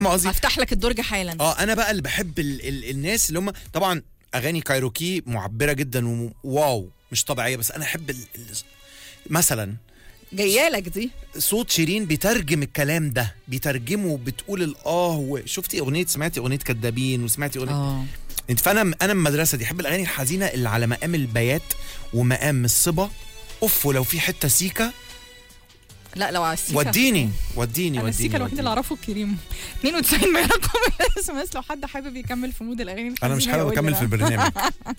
فاهمة قصدي هفتح لك الدرج حالا اه انا بقى اللي بحب ال ال الناس اللي هم طبعا اغاني كايروكي معبره جدا وواو مش طبيعيه بس انا احب ال ال مثلا جايالك دي صوت شيرين بيترجم الكلام ده بيترجمه بتقول الاه وشفتي اغنيه سمعتي اغنيه كدابين وسمعتي اغنيه اه انت فانا انا من المدرسه دي احب الاغاني الحزينه اللي على مقام البيات ومقام الصبا اوف ولو في حته سيكا لا لو على السيكا وديني وديني انا السيكا وديني, الوحيد اللي وديني. اعرفه الكريم 92 ما رقم الاس ام اس لو حد حابب يكمل في مود الاغاني انا مش الحزينة حابب يقول اكمل لنا. في البرنامج